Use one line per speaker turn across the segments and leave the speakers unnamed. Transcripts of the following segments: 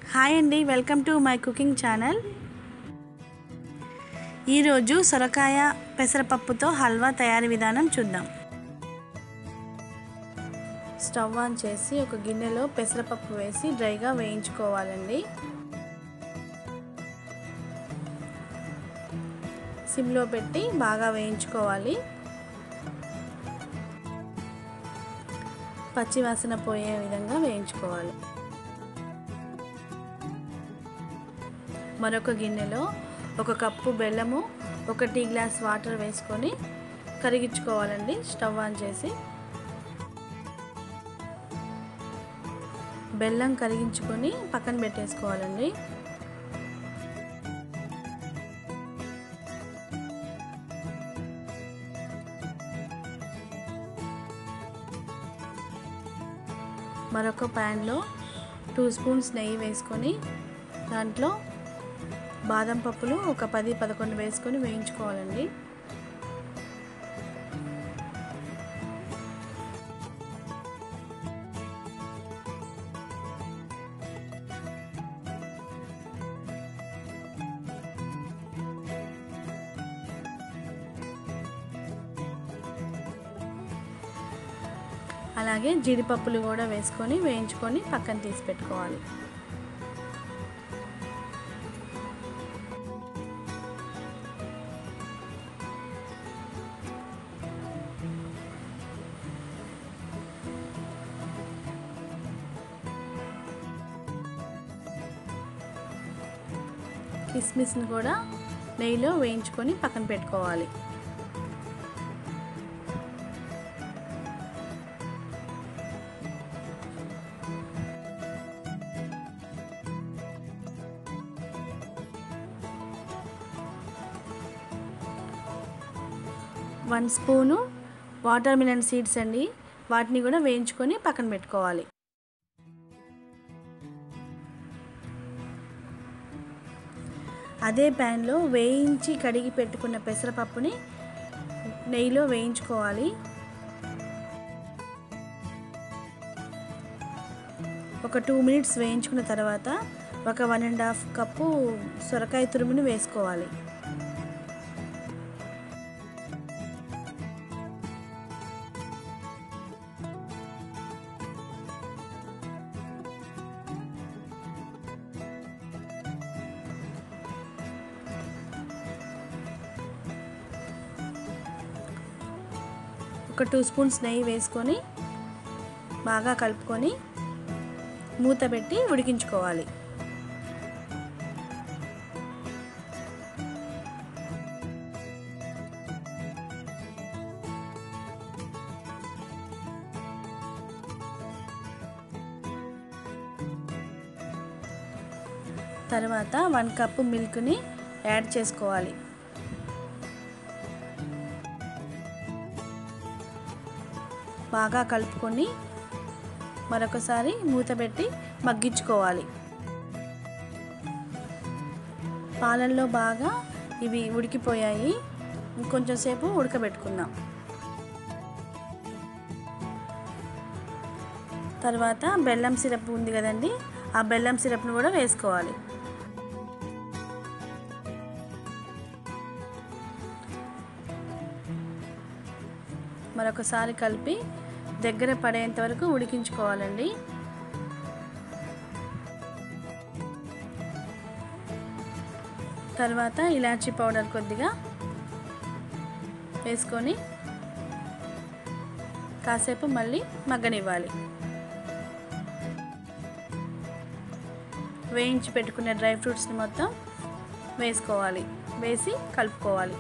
hi అండి welcome to my cooking channel ఈరోజు సొరకాయ పెసరపప్పుతో హల్వా తయారీ విధానం చూద్దాం స్టవ్ ఆన్ చేసి ఒక గిన్నెలో పెసరపప్పు వేసి డ్రైగా వేయించుకోవాలండి సిమ్లో పెట్టి బాగా వేయించుకోవాలి పచ్చివాసన పోయే విధంగా వేయించుకోవాలి మరొక గిన్నెలో ఒక కప్పు బెల్లము ఒక టీ గ్లాస్ వాటర్ వేసుకొని కరిగించుకోవాలండి స్టవ్ ఆన్ చేసి బెల్లం కరిగించుకొని పక్కన పెట్టేసుకోవాలండి మరొక ప్యాన్లో టూ స్పూన్స్ నెయ్యి వేసుకొని దాంట్లో బాదం పప్పులు ఒక పది పదకొండు వేసుకొని వేయించుకోవాలండి అలాగే జీడిపప్పులు కూడా వేసుకొని వేయించుకొని పక్కన తీసి పెట్టుకోవాలి కిస్మిస్ని కూడా నెయ్యిలో వేయించుకొని పక్కన పెట్టుకోవాలి one spoon watermelon seeds అండి వాటిని కూడా వేయించుకొని పక్కన పెట్టుకోవాలి అదే ప్యాన్లో వేయించి కడిగి పెట్టుకున్న పెసరపప్పుని నెయ్యిలో వేయించుకోవాలి ఒక టూ మినిట్స్ వేయించుకున్న తర్వాత ఒక వన్ అండ్ హాఫ్ కప్పు సొరకాయ తురుముని వేసుకోవాలి ఒక టూ స్పూన్స్ నెయ్యి వేసుకొని బాగా కలుపుకొని మూత పెట్టి ఉడికించుకోవాలి తర్వాత వన్ కప్పు మిల్క్ని యాడ్ చేసుకోవాలి బాగా కలుపుకొని మరొకసారి మూత పెట్టి మగ్గించుకోవాలి పాలల్లో బాగా ఇవి ఉడికిపోయాయి ఇంకొంచెం సేపు ఉడకబెట్టుకుందాం తర్వాత బెల్లం సిరప్ ఉంది కదండి ఆ బెల్లం సిరప్ను కూడా వేసుకోవాలి మరొకసారి కలిపి దగ్గర పడేంత వరకు ఉడికించుకోవాలండి తర్వాత ఇలాచీ పౌడర్ కొద్దిగా వేసుకొని కాసేపు మళ్ళీ మగ్గనివ్వాలి వేయించి పెట్టుకున్న డ్రై ఫ్రూట్స్ని మొత్తం వేసుకోవాలి వేసి కలుపుకోవాలి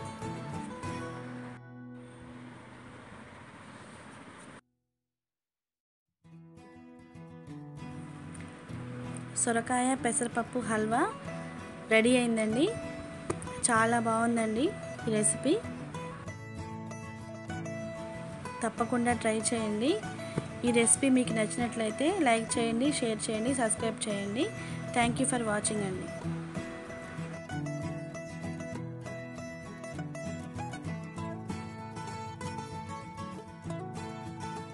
సొరకాయ పెసరపప్పు హల్వా రెడీ అయిందండి చాలా బాగుందండి ఈ రెసిపీ తప్పకుండా ట్రై చేయండి ఈ రెసిపీ మీకు నచ్చినట్లయితే లైక్ చేయండి షేర్ చేయండి సబ్స్క్రైబ్ చేయండి థ్యాంక్ యూ ఫర్ వాచింగ్ అండి